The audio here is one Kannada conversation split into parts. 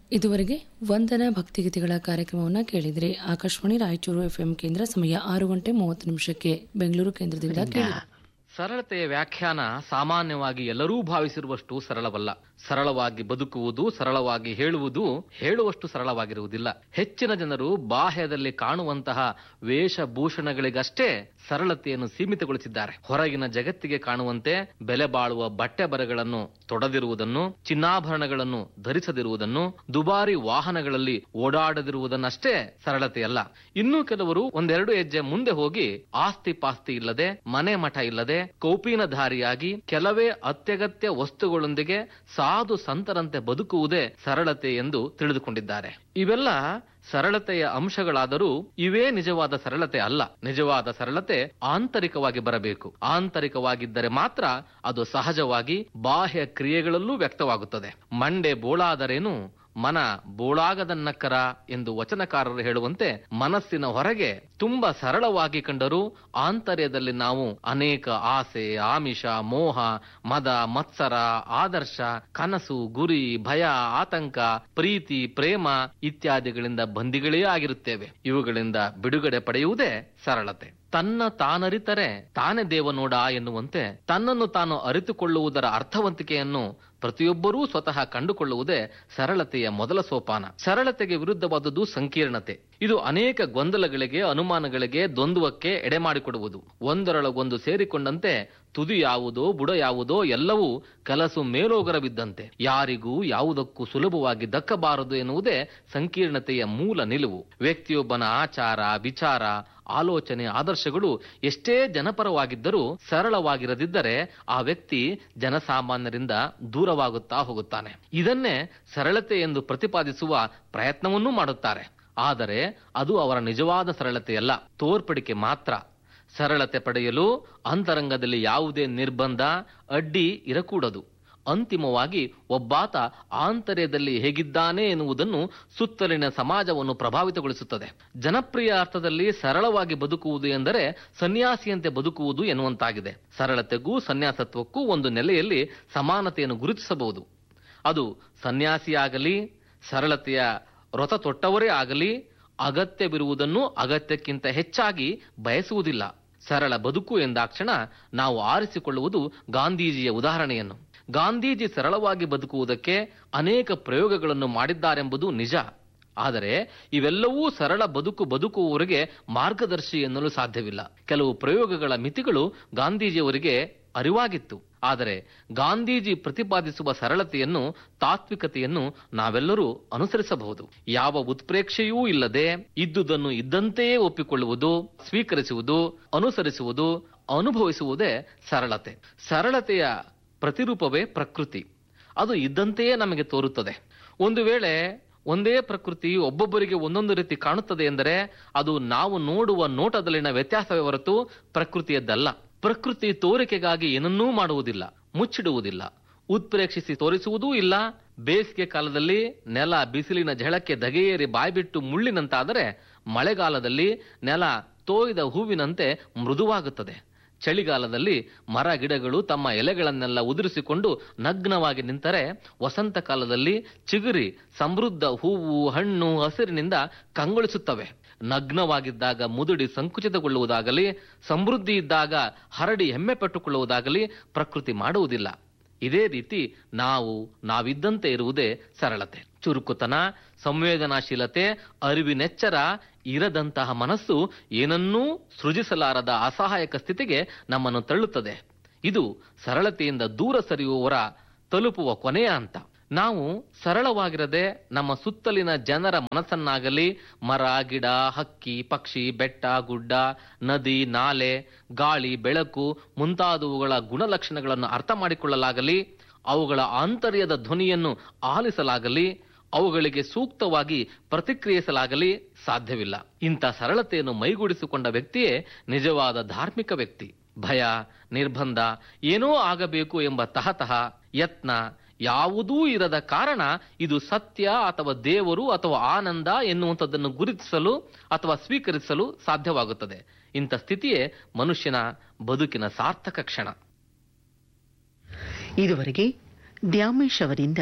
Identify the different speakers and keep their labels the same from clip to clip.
Speaker 1: ಇದುವರೆಗೆ ವಂದನಾ ಭಕ್ತಿಗೀತೆಗಳ ಕಾರ್ಯಕ್ರಮವನ್ನು ಕೇಳಿದ್ರಿ ಆಕಾಶವಾಣಿ ರಾಯಚೂರು ಎಫ್ಎಂ ಕೇಂದ್ರ ಸಮಯ ಆರು ಗಂಟೆ ಮೂವತ್ತು ನಿಮಿಷಕ್ಕೆ ಬೆಂಗಳೂರು ಕೇಂದ್ರದಿಂದ ಕೇಳಿ
Speaker 2: ಸರಳತೆಯ ವ್ಯಾಖ್ಯಾನ ಸಾಮಾನ್ಯವಾಗಿ ಎಲ್ಲರೂ ಭಾವಿಸಿರುವಷ್ಟು ಸರಳವಲ್ಲ ಸರಳವಾಗಿ ಬದುಕುವುದು ಸರಳವಾಗಿ ಹೇಳುವುದು ಹೇಳುವಷ್ಟು ಸರಳವಾಗಿರುವುದಿಲ್ಲ ಹೆಚ್ಚಿನ ಜನರು ಬಾಹ್ಯದಲ್ಲಿ ಕಾಣುವಂತಹ ವೇಷಭೂಷಣಗಳಿಗಷ್ಟೇ ಸರಳತೆಯನ್ನು ಸೀಮಿತಗೊಳಿಸಿದ್ದಾರೆ ಹೊರಗಿನ ಜಗತ್ತಿಗೆ ಕಾಣುವಂತೆ ಬೆಲೆ ಬಾಳುವ ಬಟ್ಟೆ ಬರೆಗಳನ್ನು ತೊಡದಿರುವುದನ್ನು ಚಿನ್ನಾಭರಣಗಳನ್ನು ಧರಿಸದಿರುವುದನ್ನು ದುಬಾರಿ ವಾಹನಗಳಲ್ಲಿ ಓಡಾಡದಿರುವುದನ್ನಷ್ಟೇ ಸರಳತೆಯಲ್ಲ ಇನ್ನೂ ಕೆಲವರು ಒಂದೆರಡು ಹೆಜ್ಜೆ ಮುಂದೆ ಹೋಗಿ ಆಸ್ತಿ ಪಾಸ್ತಿ ಇಲ್ಲದೆ ಮನೆ ಮಠ ಇಲ್ಲದೆ ಕೌಪೀನಧಾರಿಯಾಗಿ ಕೆಲವೇ ಅತ್ಯಗತ್ಯ ವಸ್ತುಗಳೊಂದಿಗೆ ಸಾಧು ಸಂತರಂತೆ ಬದುಕುವುದೇ ಸರಳತೆ ಎಂದು ತಿಳಿದುಕೊಂಡಿದ್ದಾರೆ ಇವೆಲ್ಲ ಸರಳತೆಯ ಅಂಶಗಳಾದರೂ ಇವೇ ನಿಜವಾದ ಸರಳತೆ ಅಲ್ಲ ನಿಜವಾದ ಸರಳತೆ ಆಂತರಿಕವಾಗಿ ಬರಬೇಕು ಆಂತರಿಕವಾಗಿದ್ದರೆ ಮಾತ್ರ ಅದು ಸಹಜವಾಗಿ ಬಾಹ್ಯ ಕ್ರಿಯೆಗಳಲ್ಲೂ ವ್ಯಕ್ತವಾಗುತ್ತದೆ ಮಂಡೆ ಬೋಳಾದರೇನು ಮನ ಬೋಳಾಗದನ್ನಕ್ಕರ ಎಂದು ವಚನಕಾರರು ಹೇಳುವಂತೆ ಮನಸ್ಸಿನ ಹೊರಗೆ ತುಂಬಾ ಸರಳವಾಗಿ ಕಂಡರೂ ಆಂತರ್ಯದಲ್ಲಿ ನಾವು ಅನೇಕ ಆಸೆ ಆಮಿಷ ಮೋಹ ಮದ ಮತ್ಸರ ಆದರ್ಶ ಕನಸು ಗುರಿ ಭಯ ಆತಂಕ ಪ್ರೀತಿ ಪ್ರೇಮ ಇತ್ಯಾದಿಗಳಿಂದ ಬಂದಿಗಳೇ ಆಗಿರುತ್ತೇವೆ ಇವುಗಳಿಂದ ಬಿಡುಗಡೆ ಪಡೆಯುವುದೇ ಸರಳತೆ ತನ್ನ ತಾನರಿತರೆ ತಾನೇ ದೇವನೋಡ ಎನ್ನುವಂತೆ ತನ್ನನ್ನು ತಾನು ಅರಿತುಕೊಳ್ಳುವುದರ ಅರ್ಥವಂತಿಕೆಯನ್ನು ಪ್ರತಿಯೊಬ್ಬರೂ ಸ್ವತಃ ಕಂಡುಕೊಳ್ಳುವುದೇ ಸರಳತೆಯ ಮೊದಲ ಸೋಪಾನ ಸರಳತೆಗೆ ವಿರುದ್ಧವಾದುದು ಸಂಕೀರ್ಣತೆ ಇದು ಅನೇಕ ಗೊಂದಲಗಳಿಗೆ ಅನುಮಾನಗಳಿಗೆ ದ್ವಂದ್ವಕ್ಕೆ ಎಡೆಮಾಡಿಕೊಡುವುದು ಒಂದರೊಳಗೊಂದು ಸೇರಿಕೊಂಡಂತೆ ತುದಿ ಯಾವುದೋ ಬುಡ ಯಾವುದೋ ಎಲ್ಲವೂ ಕಲಸು ಮೇಲೋಗರವಿದ್ದಂತೆ ಯಾರಿಗೂ ಯಾವುದಕ್ಕೂ ಸುಲಭವಾಗಿ ದಕ್ಕಬಾರದು ಎನ್ನುವುದೇ ಸಂಕೀರ್ಣತೆಯ ಮೂಲ ನಿಲುವು ವ್ಯಕ್ತಿಯೊಬ್ಬನ ಆಚಾರ ವಿಚಾರ ಆಲೋಚನೆ ಆದರ್ಶಗಳು ಎಷ್ಟೇ ಜನಪರವಾಗಿದ್ದರೂ ಸರಳವಾಗಿರದಿದ್ದರೆ ಆ ವ್ಯಕ್ತಿ ಜನಸಾಮಾನ್ಯರಿಂದ ದೂರವಾಗುತ್ತಾ ಹೋಗುತ್ತಾನೆ ಇದನ್ನೇ ಸರಳತೆ ಎಂದು ಪ್ರತಿಪಾದಿಸುವ ಪ್ರಯತ್ನವನ್ನೂ ಮಾಡುತ್ತಾರೆ ಆದರೆ ಅದು ಅವರ ನಿಜವಾದ ಸರಳತೆಯಲ್ಲ ತೋರ್ಪಡಿಕೆ ಮಾತ್ರ ಸರಳತೆ ಪಡೆಯಲು ಅಂತರಂಗದಲ್ಲಿ ಯಾವುದೇ ನಿರ್ಬಂಧ ಅಡ್ಡಿ ಇರಕೂಡದು ಅಂತಿಮವಾಗಿ ಒಬ್ಬಾತ ಆಂತರ್ಯದಲ್ಲಿ ಹೇಗಿದ್ದಾನೆ ಎನ್ನುವುದನ್ನು ಸುತ್ತಲಿನ ಸಮಾಜವನ್ನು ಪ್ರಭಾವಿತಗೊಳಿಸುತ್ತದೆ ಜನಪ್ರಿಯ ಅರ್ಥದಲ್ಲಿ ಸರಳವಾಗಿ ಬದುಕುವುದು ಎಂದರೆ ಸನ್ಯಾಸಿಯಂತೆ ಬದುಕುವುದು ಎನ್ನುವಂತಾಗಿದೆ ಸರಳತೆಗೂ ಸನ್ಯಾಸತ್ವಕ್ಕೂ ಒಂದು ನೆಲೆಯಲ್ಲಿ ಸಮಾನತೆಯನ್ನು ಗುರುತಿಸಬಹುದು ಅದು ಸನ್ಯಾಸಿಯಾಗಲಿ ಸರಳತೆಯ ವ್ರತ ತೊಟ್ಟವರೇ ಆಗಲಿ ಅಗತ್ಯವಿರುವುದನ್ನು ಅಗತ್ಯಕ್ಕಿಂತ ಹೆಚ್ಚಾಗಿ ಬಯಸುವುದಿಲ್ಲ ಸರಳ ಬದುಕು ಎಂದಾಕ್ಷಣ ನಾವು ಆರಿಸಿಕೊಳ್ಳುವುದು ಗಾಂಧೀಜಿಯ ಉದಾಹರಣೆಯನ್ನು ಗಾಂಧೀಜಿ ಸರಳವಾಗಿ ಬದುಕುವುದಕ್ಕೆ ಅನೇಕ ಪ್ರಯೋಗಗಳನ್ನು ಮಾಡಿದ್ದಾರೆಂಬುದು ನಿಜ ಆದರೆ ಇವೆಲ್ಲವೂ ಸರಳ ಬದುಕು ಬದುಕುವವರಿಗೆ ಮಾರ್ಗದರ್ಶಿ ಎನ್ನಲು ಸಾಧ್ಯವಿಲ್ಲ ಕೆಲವು ಪ್ರಯೋಗಗಳ ಮಿತಿಗಳು ಗಾಂಧೀಜಿಯವರಿಗೆ ಅರಿವಾಗಿತ್ತು ಆದರೆ ಗಾಂಧೀಜಿ ಪ್ರತಿಪಾದಿಸುವ ಸರಳತೆಯನ್ನು ತಾತ್ವಿಕತೆಯನ್ನು ನಾವೆಲ್ಲರೂ ಅನುಸರಿಸಬಹುದು ಯಾವ ಉತ್ಪ್ರೇಕ್ಷೆಯೂ ಇಲ್ಲದೆ ಇದ್ದುದನ್ನು ಇದ್ದಂತೆಯೇ ಒಪ್ಪಿಕೊಳ್ಳುವುದು ಸ್ವೀಕರಿಸುವುದು ಅನುಸರಿಸುವುದು ಅನುಭವಿಸುವುದೇ ಸರಳತೆ ಸರಳತೆಯ ಪ್ರತಿರೂಪವೇ ಪ್ರಕೃತಿ ಅದು ಇದ್ದಂತೆಯೇ ನಮಗೆ ತೋರುತ್ತದೆ ಒಂದು ವೇಳೆ ಒಂದೇ ಪ್ರಕೃತಿ ಒಬ್ಬೊಬ್ಬರಿಗೆ ಒಂದೊಂದು ರೀತಿ ಕಾಣುತ್ತದೆ ಎಂದರೆ ಅದು ನಾವು ನೋಡುವ ನೋಟದಲ್ಲಿನ ವ್ಯತ್ಯಾಸವೇ ಹೊರತು ಪ್ರಕೃತಿಯದ್ದಲ್ಲ ಪ್ರಕೃತಿ ತೋರಿಕೆಗಾಗಿ ಏನನ್ನೂ ಮಾಡುವುದಿಲ್ಲ ಮುಚ್ಚಿಡುವುದಿಲ್ಲ ಉತ್ಪ್ರೇಕ್ಷಿಸಿ ತೋರಿಸುವುದೂ ಇಲ್ಲ ಬೇಸಿಗೆ ಕಾಲದಲ್ಲಿ ನೆಲ ಬಿಸಿಲಿನ ಝಳಕ್ಕೆ ದಗೆಯೇರಿ ಬಾಯ್ಬಿಟ್ಟು ಮುಳ್ಳಿನಂತಾದರೆ ಮಳೆಗಾಲದಲ್ಲಿ ನೆಲ ತೋಯ್ದ ಹೂವಿನಂತೆ ಮೃದುವಾಗುತ್ತದೆ ಚಳಿಗಾಲದಲ್ಲಿ ಮರ ಗಿಡಗಳು ತಮ್ಮ ಎಲೆಗಳನ್ನೆಲ್ಲ ಉದುರಿಸಿಕೊಂಡು ನಗ್ನವಾಗಿ ನಿಂತರೆ ವಸಂತ ಕಾಲದಲ್ಲಿ ಚಿಗುರಿ ಸಮೃದ್ಧ ಹೂವು ಹಣ್ಣು ಹಸಿರಿನಿಂದ ಕಂಗೊಳಿಸುತ್ತವೆ ನಗ್ನವಾಗಿದ್ದಾಗ ಮುದುಡಿ ಸಂಕುಚಿತಗೊಳ್ಳುವುದಾಗಲಿ ಸಮೃದ್ಧಿ ಇದ್ದಾಗ ಹರಡಿ ಹೆಮ್ಮೆ ಪಟ್ಟುಕೊಳ್ಳುವುದಾಗಲಿ ಪ್ರಕೃತಿ ಮಾಡುವುದಿಲ್ಲ ಇದೇ ರೀತಿ ನಾವು ನಾವಿದ್ದಂತೆ ಇರುವುದೇ ಸರಳತೆ ಚುರುಕುತನ ಸಂವೇದನಾಶೀಲತೆ ಅರಿವಿನೆಚ್ಚರ ಇರದಂತಹ ಮನಸ್ಸು ಏನನ್ನೂ ಸೃಜಿಸಲಾರದ ಅಸಹಾಯಕ ಸ್ಥಿತಿಗೆ ನಮ್ಮನ್ನು ತಳ್ಳುತ್ತದೆ ಇದು ಸರಳತೆಯಿಂದ ದೂರ ಸರಿಯುವವರ ತಲುಪುವ ಕೊನೆಯ ಹಂತ ನಾವು ಸರಳವಾಗಿರದೆ ನಮ್ಮ ಸುತ್ತಲಿನ ಜನರ ಮನಸ್ಸನ್ನಾಗಲಿ ಮರ ಗಿಡ ಹಕ್ಕಿ ಪಕ್ಷಿ ಬೆಟ್ಟ ಗುಡ್ಡ ನದಿ ನಾಲೆ ಗಾಳಿ ಬೆಳಕು ಮುಂತಾದವುಗಳ ಗುಣಲಕ್ಷಣಗಳನ್ನು ಅರ್ಥ ಮಾಡಿಕೊಳ್ಳಲಾಗಲಿ ಅವುಗಳ ಆಂತರ್ಯದ ಧ್ವನಿಯನ್ನು ಆಲಿಸಲಾಗಲಿ ಅವುಗಳಿಗೆ ಸೂಕ್ತವಾಗಿ ಪ್ರತಿಕ್ರಿಯಿಸಲಾಗಲಿ ಸಾಧ್ಯವಿಲ್ಲ ಇಂಥ ಸರಳತೆಯನ್ನು ಮೈಗೂಡಿಸಿಕೊಂಡ ವ್ಯಕ್ತಿಯೇ ನಿಜವಾದ ಧಾರ್ಮಿಕ ವ್ಯಕ್ತಿ ಭಯ ನಿರ್ಬಂಧ ಏನೋ ಆಗಬೇಕು ಎಂಬ ತಹತಃ ಯತ್ನ ಯಾವುದೂ ಇರದ ಕಾರಣ ಇದು ಸತ್ಯ ಅಥವಾ ದೇವರು ಅಥವಾ ಆನಂದ ಎನ್ನುವಂಥದ್ದನ್ನು ಗುರುತಿಸಲು ಅಥವಾ ಸ್ವೀಕರಿಸಲು ಸಾಧ್ಯವಾಗುತ್ತದೆ ಇಂಥ ಸ್ಥಿತಿಯೇ ಮನುಷ್ಯನ ಬದುಕಿನ ಸಾರ್ಥಕ ಕ್ಷಣ
Speaker 3: ಇದುವರೆಗೆ ದ್ಯಾಮೇಶ್ ಅವರಿಂದ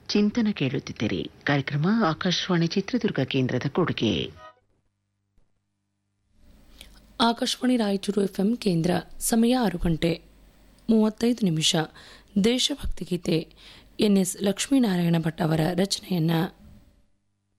Speaker 3: ಚಿಂತನ ಕೇಳುತ್ತಿದ್ದೀರಿ ಕಾರ್ಯಕ್ರಮ ಆಕಾಶವಾಣಿ ಚಿತ್ರದುರ್ಗ ಕೇಂದ್ರದ ಕೊಡುಗೆ
Speaker 1: ಆಕಾಶವಾಣಿ ರಾಯಚೂರು ಎಫ್ಎಂ ಕೇಂದ್ರ ಸಮಯ ಆರು ಗಂಟೆ ಮೂವತ್ತೈದು ನಿಮಿಷ ದೇಶಭಕ್ತಿ ಗೀತೆ ಎನ್ ಎಸ್ ಲಕ್ಷ್ಮೀನಾರಾಯಣ ಭಟ್ ಅವರ ರಚನೆಯನ್ನ